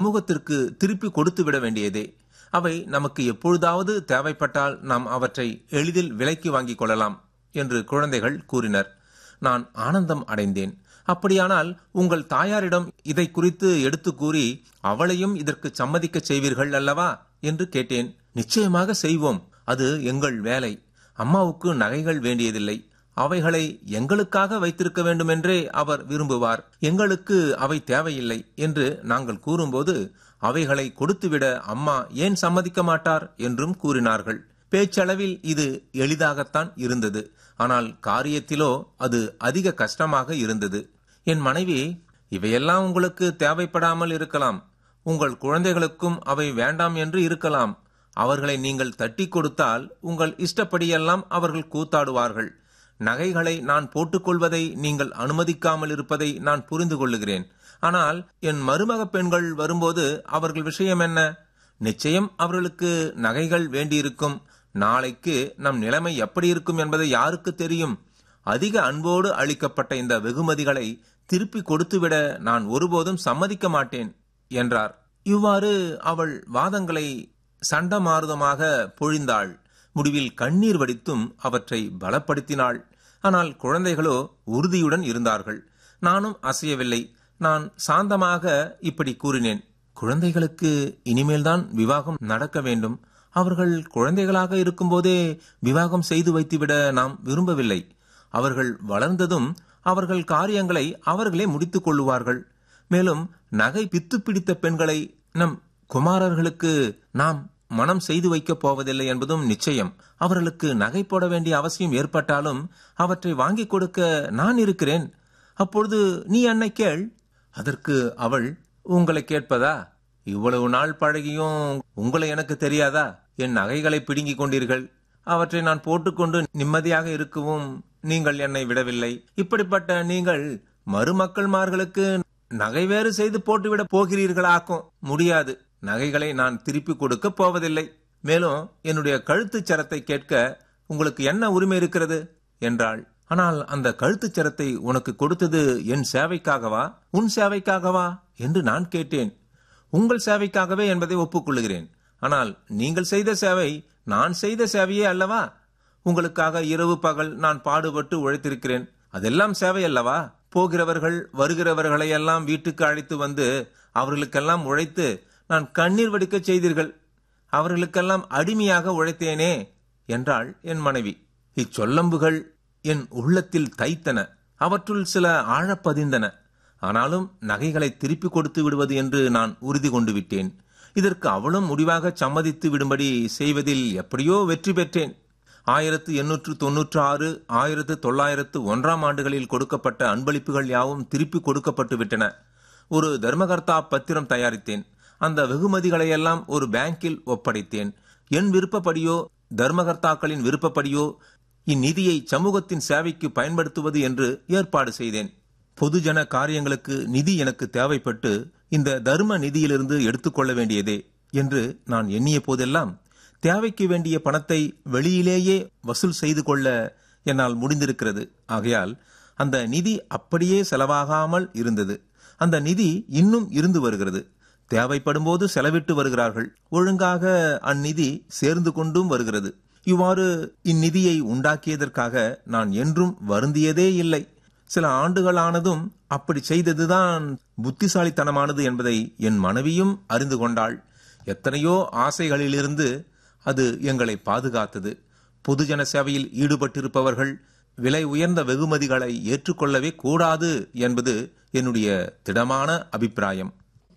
சமூகத்திற்கு திருப்பி கொடுத்து விட வேண்டியதே அவை நமக்கு எப்பொழுதாவது தேவைப்பட்டால் நாம் அவற்றை எளிதில் விலைக்கு வாங்கிக் கொள்ளலாம் என்று குழந்தைகள் கூறினர் நான் ஆனந்தம் அடைந்தேன் அப்படியானால் உங்கள் தாயாரிடம் இதை குறித்து எடுத்து கூறி அவளையும் இதற்கு சம்மதிக்க செய்வீர்கள் அல்லவா என்று கேட்டேன் நிச்சயமாக செய்வோம் அது எங்கள் வேலை அம்மாவுக்கு நகைகள் வேண்டியதில்லை அவைகளை எங்களுக்காக வைத்திருக்க வேண்டுமென்றே அவர் விரும்புவார் எங்களுக்கு அவை தேவையில்லை என்று நாங்கள் கூறும்போது அவைகளை கொடுத்துவிட அம்மா ஏன் சம்மதிக்க மாட்டார் என்றும் கூறினார்கள் பேச்சளவில் இது எளிதாகத்தான் இருந்தது ஆனால் காரியத்திலோ அது அதிக கஷ்டமாக இருந்தது என் மனைவி இவையெல்லாம் உங்களுக்கு தேவைப்படாமல் இருக்கலாம் உங்கள் குழந்தைகளுக்கும் அவை வேண்டாம் என்று இருக்கலாம் அவர்களை நீங்கள் தட்டி கொடுத்தால் உங்கள் இஷ்டப்படியெல்லாம் அவர்கள் கூத்தாடுவார்கள் நகைகளை நான் போட்டுக்கொள்வதை நீங்கள் அனுமதிக்காமல் இருப்பதை நான் புரிந்து கொள்ளுகிறேன் ஆனால் என் மருமக பெண்கள் வரும்போது அவர்கள் விஷயம் என்ன நிச்சயம் அவர்களுக்கு நகைகள் வேண்டியிருக்கும் நாளைக்கு நம் நிலைமை எப்படி இருக்கும் என்பதை யாருக்கு தெரியும் அதிக அன்போடு அளிக்கப்பட்ட இந்த வெகுமதிகளை திருப்பி கொடுத்துவிட நான் ஒருபோதும் சம்மதிக்க மாட்டேன் என்றார் இவ்வாறு அவள் வாதங்களை சண்டமாருதமாக பொழிந்தாள் முடிவில் கண்ணீர் வடித்தும் அவற்றை பலப்படுத்தினாள் ஆனால் குழந்தைகளோ உறுதியுடன் இருந்தார்கள் நானும் அசையவில்லை நான் சாந்தமாக இப்படி கூறினேன் குழந்தைகளுக்கு இனிமேல்தான் விவாகம் நடக்க வேண்டும் அவர்கள் குழந்தைகளாக இருக்கும்போதே விவாகம் செய்து வைத்துவிட நாம் விரும்பவில்லை அவர்கள் வளர்ந்ததும் அவர்கள் காரியங்களை அவர்களே முடித்துக் கொள்ளுவார்கள் மேலும் நகை பித்து பிடித்த பெண்களை நம் குமாரர்களுக்கு நாம் மனம் செய்து வைக்கப் போவதில்லை என்பதும் நிச்சயம் அவர்களுக்கு நகை போட வேண்டிய அவசியம் ஏற்பட்டாலும் அவற்றை வாங்கிக் கொடுக்க நான் இருக்கிறேன் அப்பொழுது நீ என்னை கேள் அதற்கு அவள் உங்களை கேட்பதா இவ்வளவு நாள் பழகியும் உங்களை எனக்கு தெரியாதா என் நகைகளை பிடுங்கிக் கொண்டீர்கள் அவற்றை நான் போட்டுக்கொண்டு நிம்மதியாக இருக்கவும் நீங்கள் என்னை விடவில்லை இப்படிப்பட்ட நீங்கள் மருமக்கள்மார்களுக்கு நகை வேறு செய்து போட்டுவிட போகிறீர்களாக்கும் முடியாது நகைகளை நான் திருப்பி கொடுக்க போவதில்லை மேலும் என்னுடைய கழுத்துச் சரத்தை கேட்க உங்களுக்கு என்ன உரிமை இருக்கிறது என்றாள் ஆனால் அந்த கழுத்துச் சரத்தை உனக்கு கொடுத்தது என் சேவைக்காகவா உன் சேவைக்காகவா என்று நான் கேட்டேன் உங்கள் சேவைக்காகவே என்பதை ஒப்புக்கொள்ளுகிறேன் ஆனால் நீங்கள் செய்த சேவை நான் செய்த சேவையே அல்லவா உங்களுக்காக இரவு பகல் நான் பாடுபட்டு உழைத்திருக்கிறேன் அதெல்லாம் சேவை அல்லவா போகிறவர்கள் வருகிறவர்களை எல்லாம் வீட்டுக்கு அழைத்து வந்து அவர்களுக்கெல்லாம் உழைத்து நான் கண்ணீர் வடிக்க செய்தீர்கள் அவர்களுக்கெல்லாம் அடிமையாக உழைத்தேனே என்றாள் என் மனைவி இச்சொல்லம்புகள் என் உள்ளத்தில் தைத்தன அவற்றுள் சில ஆழப்பதிந்தன ஆனாலும் நகைகளை திருப்பி கொடுத்து விடுவது என்று நான் உறுதி கொண்டு விட்டேன் இதற்கு அவளும் முடிவாக சம்மதித்து விடும்படி செய்வதில் எப்படியோ வெற்றி பெற்றேன் ஆயிரத்து எண்ணூற்று தொன்னூற்று ஆறு ஆயிரத்து தொள்ளாயிரத்து ஒன்றாம் ஆண்டுகளில் கொடுக்கப்பட்ட அன்பளிப்புகள் யாவும் திருப்பி கொடுக்கப்பட்டு விட்டன ஒரு தர்மகர்த்தா பத்திரம் தயாரித்தேன் அந்த வெகுமதிகளையெல்லாம் ஒரு பேங்கில் ஒப்படைத்தேன் என் விருப்பப்படியோ தர்மகர்த்தாக்களின் விருப்பப்படியோ இந்நிதியை சமூகத்தின் சேவைக்கு பயன்படுத்துவது என்று ஏற்பாடு செய்தேன் பொதுஜன காரியங்களுக்கு நிதி எனக்கு தேவைப்பட்டு இந்த தர்ம நிதியிலிருந்து எடுத்துக்கொள்ள வேண்டியதே என்று நான் எண்ணிய போதெல்லாம் தேவைக்கு வேண்டிய பணத்தை வெளியிலேயே வசூல் செய்து கொள்ள என்னால் முடிந்திருக்கிறது ஆகையால் அந்த நிதி அப்படியே செலவாகாமல் இருந்தது அந்த நிதி இன்னும் இருந்து வருகிறது தேவைப்படும் போது செலவிட்டு வருகிறார்கள் ஒழுங்காக அந்நிதி சேர்ந்து கொண்டும் வருகிறது இவ்வாறு இந்நிதியை உண்டாக்கியதற்காக நான் என்றும் வருந்தியதே இல்லை சில ஆண்டுகளானதும் அப்படி செய்ததுதான் புத்திசாலித்தனமானது என்பதை என் மனைவியும் அறிந்து கொண்டாள் எத்தனையோ ஆசைகளிலிருந்து அது எங்களை பாதுகாத்தது பொதுஜன சேவையில் ஈடுபட்டிருப்பவர்கள் விலை உயர்ந்த வெகுமதிகளை ஏற்றுக்கொள்ளவே கூடாது என்பது என்னுடைய திடமான அபிப்பிராயம்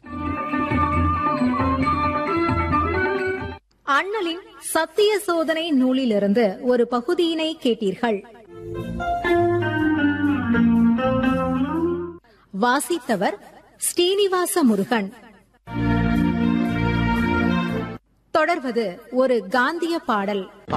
அண்ணலின் சத்திய சோதனை நூலிலிருந்து ஒரு பகுதியினை கேட்டீர்கள் வாசித்தவர் ஸ்ரீனிவாச முருகன் தொடர்வது ஒரு காந்திய பாடல்